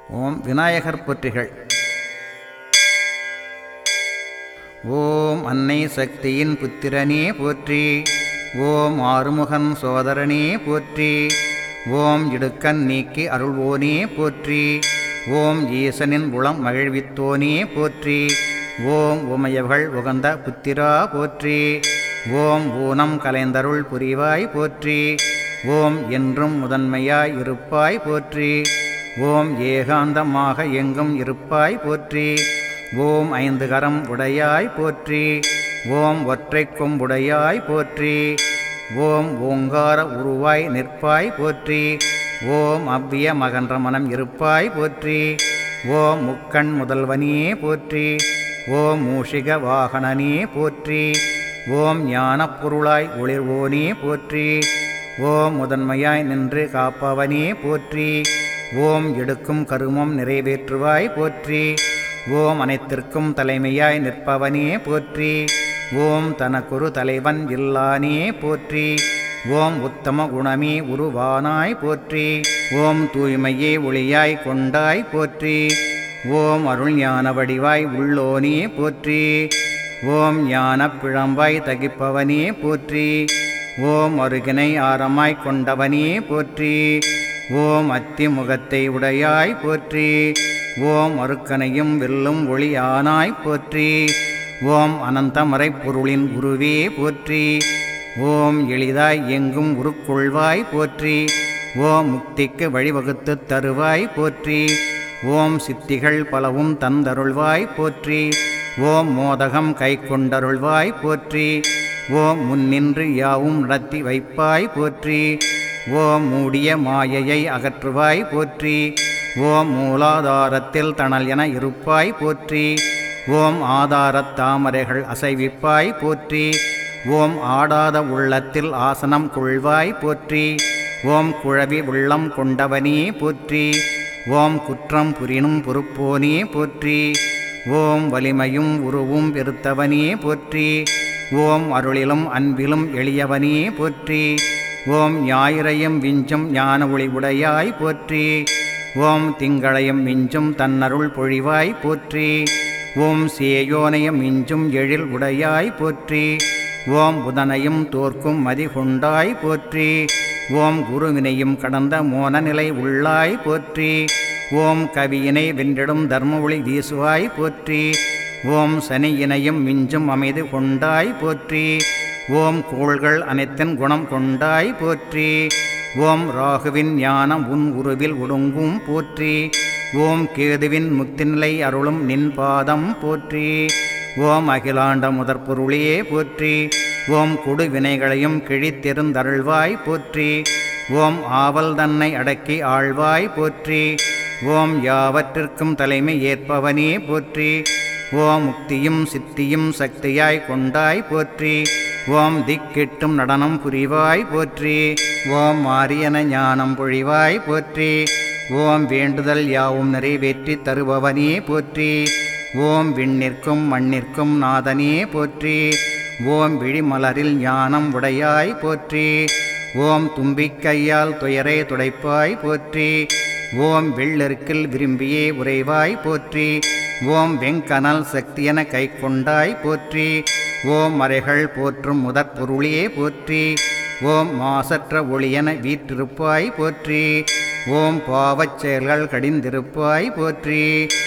ஓம் விநாயகர் போற்றிகள் ஓம் அன்னை சக்தியின் புத்திரனே போற்றி ஓம் ஆறுமுகன் சோதரனே போற்றி ஓம் இடுக்கன் நீக்கி அருள்வோனே போற்றி ஓம் ஈசனின் உளம் மகிழ்வித்தோனே போற்றி ஓம் உமையவள் உகந்த புத்திரா போற்றி ஓம் ஊனம் கலைந்தருள் புரிவாய் போற்றி ஓம் என்றும் முதன்மையாய் இருப்பாய் போற்றி ஓம் ஏகாந்தமாக எங்கும் இருப்பாய் போற்றி ஓம் ஐந்து கரம் உடையாய் போற்றி ஓம் ஒற்றை கொம்புடையாய் போற்றி ஓம் ஓங்கார உருவாய் நிற்பாய் போற்றி ஓம் அவ்விய மகன்ற மனம் இருப்பாய் போற்றி ஓம் முக்கண் முதல்வனே போற்றி ஓம் மூஷிக வாகனனே போற்றி ஓம் ஞானப் பொருளாய் ஒளிர்வோனே போற்றி ஓம் முதன்மையாய் நின்று காப்பவனே போற்றி ஓம் எடுக்கும் கருமம் நிறைவேற்றுவாய் போற்றி ஓம் அனைத்திற்கும் தலைமையாய் நிற்பவனே போற்றி ஓம் தனக்குரு தலைவன் இல்லானே போற்றி ஓம் உத்தம குணமே உருவானாய் போற்றி ஓம் தூய்மையே ஒளியாய் கொண்டாய் போற்றி ஓம் அருள் ஞான வடிவாய் உள்ளோனே போற்றி ஓம் ஞானப் பிழம்பாய் தகிப்பவனே போற்றி ஓம் அருகினை ஆரமாய் கொண்டவனே போற்றி ஓம் அத்தி முகத்தை உடையாய் போற்றி ஓம் அருக்கனையும் வெல்லும் ஒளியானாய் போற்றி ஓம் அனந்தமறை பொருளின் குருவே போற்றி ஓம் எளிதாய் எங்கும் உருக்கொள்வாய் போற்றி ஓம் முக்திக்கு வழிவகுத்து தருவாய் போற்றி ஓம் சித்திகள் பலவும் தந்தருள்வாய் போற்றி ஓம் மோதகம் கை கொண்டருள்வாய் போற்றி ஓம் முன்னின்று யாவும் நடத்தி வைப்பாய் போற்றி ஓம் மூடிய மாயையை அகற்றுவாய் போற்றி ஓம் மூலாதாரத்தில் தணல் என இருப்பாய் போற்றி ஓம் ஆதாரத் தாமரைகள் அசைவிப்பாய் போற்றி ஓம் ஆடாத உள்ளத்தில் ஆசனம் கொள்வாய் போற்றி ஓம் குழவி உள்ளம் கொண்டவனே போற்றி ஓம் குற்றம் புரினும் பொறுப்போனே போற்றி ஓம் வலிமையும் உருவும் பெருத்தவனே போற்றி ஓம் அருளிலும் அன்பிலும் எளியவனே போற்றி ஓம் ஞாயிறையும் விஞ்சும் ஞான ஒளி உடையாய் போற்றி ஓம் திங்களையும் மிஞ்சும் தன்னருள் பொழிவாய் போற்றி ஓம் சேயோனையும் மிஞ்சும் எழில் உடையாய் போற்றி ஓம் புதனையும் தோற்கும் மதி கொண்டாய் போற்றி ஓம் குருவினையும் கடந்த மோனநிலை உள்ளாய் போற்றி ஓம் கவியினை வென்றிடும் தர்ம ஒளி வீசுவாய் போற்றி ஓம் சனியினையும் மிஞ்சும் அமைது கொண்டாய் போற்றி ஓம் கோள்கள் அனைத்தின் குணம் கொண்டாய் போற்றி ஓம் ராகுவின் ஞானம் உன் உருவில் ஒடுங்கும் போற்றி ஓம் கேதுவின் முக்திநிலை அருளும் நின் பாதம் போற்றி ஓம் அகிலாண்ட முதற் பொருளே போற்றி ஓம் கொடு வினைகளையும் கிழித்தெருந்தருள்வாய் போற்றி ஓம் ஆவல் தன்னை அடக்கி ஆழ்வாய் போற்றி ஓம் யாவற்றிற்கும் தலைமை ஏற்பவனே போற்றி ஓம் முக்தியும் சித்தியும் சக்தியாய் கொண்டாய் போற்றி ஓம் திக்கெட்டும் நடனம் புரிவாய் போற்றி ஓம் மாரியன ஞானம் பொழிவாய் போற்றி ஓம் வேண்டுதல் யாவும் நிறைவேற்றி தருபவனே போற்றி ஓம் விண்ணிற்கும் மண்ணிற்கும் நாதனே போற்றி ஓம் விழிமலரில் ஞானம் உடையாய் போற்றி ஓம் தும்பிக்கையால் துயரை துடைப்பாய் போற்றி ஓம் வெள்ளெருக்கில் விரும்பியே உறைவாய் போற்றி ஓம் வெங்கனல் சக்தியென கை கொண்டாய் போற்றி ஓம் மறைகள் போற்றும் முதற் பொருளே போற்றி ஓம் மாசற்ற ஒளியென வீற்றிருப்பாய் போற்றி ஓம் பாவச் செயல்கள் கடிந்திருப்பாய் போற்றி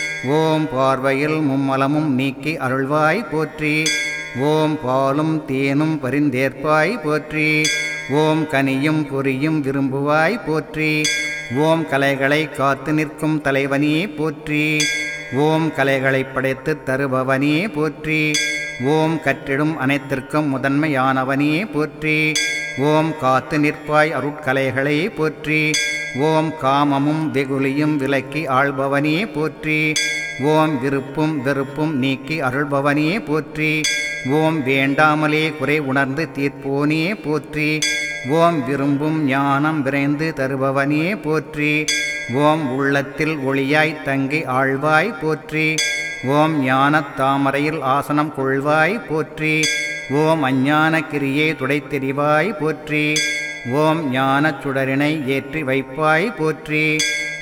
ஓம் பார்வையில் மும்மலமும் நீக்கி அருள்வாய் போற்றி ஓம் பாலும் தேனும் பரிந்தேற்பாய் போற்றி ஓம் கனியும் பொரியும் விரும்புவாய் போற்றி ஓம் கலைகளை காத்து நிற்கும் தலைவனே போற்றி ஓம் கலைகளை படைத்து தருபவனே போற்றி ஓம் கற்றிடும் அனைத்திற்கும் முதன்மையானவனே போற்றி ஓம் காத்து நிற்பாய் அருட்கலைகளை போற்றி ஓம் காமமும் வெகுளியும் விலக்கி ஆள்பவனே போற்றி ஓம் விருப்பும் வெறுப்பும் நீக்கி அருள்பவனே போற்றி ஓம் வேண்டாமலே குறை உணர்ந்து தீர்ப்போனே போற்றி ஓம் விரும்பும் ஞானம் விரைந்து தருபவனே போற்றி ஓம் உள்ளத்தில் ஒளியாய் தங்கி ஆழ்வாய் போற்றி ஓம் ஞானத் தாமரையில் ஆசனம் கொள்வாய் போற்றி ஓம் அஞ்ஞான கிரியை துடைத்தெறிவாய் போற்றி ஓம் ஞானச் சுடரினை ஏற்றி வைப்பாய் போற்றி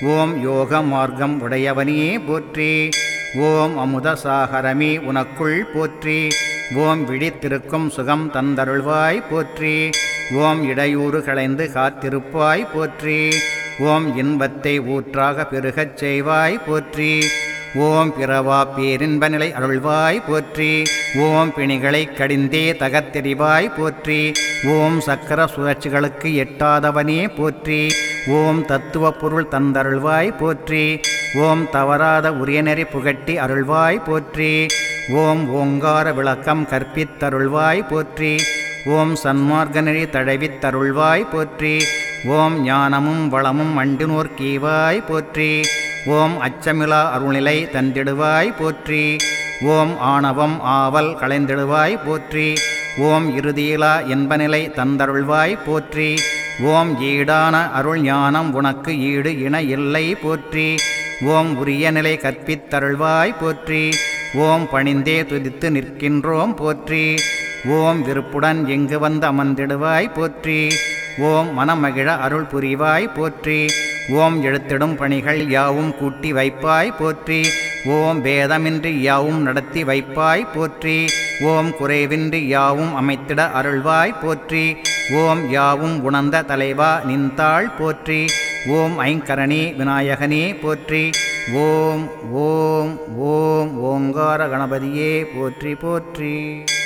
ஓம் யோக மார்க்கம் உடையவனே போற்றி ஓம் அமுதசாகரமே உனக்குள் போற்றி ஓம் விழித்திருக்கும் சுகம் தந்தருள்வாய் போற்றி ஓம் இடையூறு களைந்து காத்திருப்பாய் போற்றி ஓம் இன்பத்தை ஊற்றாக பெருகச் செய்வாய் போற்றி ஓம் பிறவா பேரின்ப நிலை அருள்வாய் போற்றி ஓம் பிணிகளை கடிந்தே தகத்தெறிவாய் போற்றி ஓம் சக்கர சுழற்சிகளுக்கு எட்டாதவனே போற்றி ஓம் தத்துவ பொருள் தந்தருள்வாய் போற்றி ஓம் தவறாத உரியநெறி புகட்டி அருள்வாய் போற்றி ஓம் ஓங்கார விளக்கம் கற்பித்தருள்வாய் போற்றி ஓம் சன்மார்க்க நெறி தழவித் தருள்வாய் போற்றி ஓம் ஞானமும் வளமும் அண்டினோர் கீவாய் போற்றி ஓம் அச்சமிலா அருள்நிலை தந்திடுவாய் போற்றி ஓம் ஆணவம் ஆவல் களைந்திடுவாய் போற்றி ஓம் இறுதியிலா என்பநிலை தந்தருள்வாய் போற்றி ஓம் ஈடான அருள் ஞானம் உனக்கு ஈடு இண இல்லை போற்றி ஓம் உரிய நிலை கற்பித்தருள்வாய் போற்றி ஓம் பணிந்தே துதித்து நிற்கின்றோம் போற்றி ஓம் விருப்புடன் எங்கு வந்து அமர்ந்திடுவாய் போற்றி ஓம் மனமகிழ அருள் புரிவாய் போற்றி ஓம் எழுத்திடும் பணிகள் யாவும் கூட்டி வைப்பாய் போற்றி ஓம் பேதமின்றி யாவும் நடத்தி வைப்பாய் போற்றி ஓம் குறைவின்றி யாவும் அமைத்திட அருள்வாய் போற்றி ஓம் யாவும் உணர்ந்த தலைவா நின்றாள் போற்றி ஓம் ஐங்கரணி விநாயகனே போற்றி ஓம் ஓம் ஓம் ஓங்கார கணபதியே போற்றி போற்றி